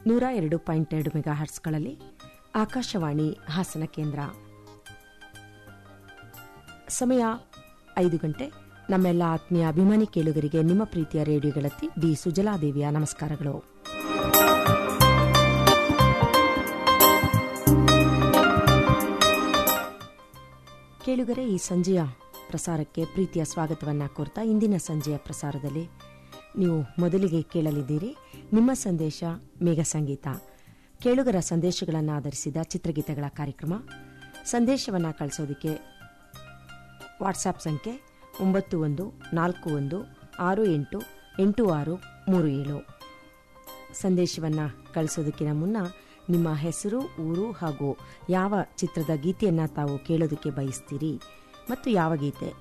ನೂರ ಎರಡು ಪಾಯಿಂಟ್ ಎರಡು ಮೆಗಾ ಹರ್ಟ್ಸ್ಗಳಲ್ಲಿ ಆಕಾಶವಾಣಿ ಹಾಸನ ಕೇಂದ್ರ ಸಮಯ ಐದು ಗಂಟೆ ನಮ್ಮೆಲ್ಲ ಆತ್ಮೀಯ ಅಭಿಮಾನಿ ಕೇಳುಗರಿಗೆ ನಿಮ್ಮ ಪ್ರೀತಿಯ ರೇಡಿಯೋ ಗೆಳತಿ ಡಿ ಸುಜಲಾದೇವಿಯ ನಮಸ್ಕಾರಗಳು ಕೇಳುಗರೆ ಈ ಸಂಜೆಯ ಪ್ರಸಾರಕ್ಕೆ ಪ್ರೀತಿಯ ಸ್ವಾಗತವನ್ನ ಕೋರ್ತಾ ಇಂದಿನ ಸಂಜೆಯ ಪ್ರಸಾರದಲ್ಲಿ ನೀವು ಮೊದಲಿಗೆ ಕೇಳಲಿದ್ದೀರಿ ನಿಮ್ಮ ಸಂದೇಶ ಮೇಘ ಸಂಗೀತ ಕೇಳುಗರ ಸಂದೇಶಗಳನ್ನು ಆಧರಿಸಿದ ಚಿತ್ರಗೀತೆಗಳ ಕಾರ್ಯಕ್ರಮ ಸಂದೇಶವನ್ನು ಕಳಿಸೋದಕ್ಕೆ ವಾಟ್ಸ್ಆಪ್ ಸಂಖ್ಯೆ ಒಂಬತ್ತು ಒಂದು ನಾಲ್ಕು ಒಂದು ಆರು ಎಂಟು ಎಂಟು ಆರು ಮೂರು ಏಳು ಸಂದೇಶವನ್ನು ಕಳಿಸೋದಕ್ಕಿಂತ ಮುನ್ನ ನಿಮ್ಮ ಹೆಸರು ಊರು ಹಾಗೂ ಯಾವ ಚಿತ್ರದ ಗೀತೆಯನ್ನು ತಾವು ಕೇಳೋದಕ್ಕೆ ಬಯಸ್ತೀರಿ ಮತ್ತು ಯಾವ ಗೀತೆ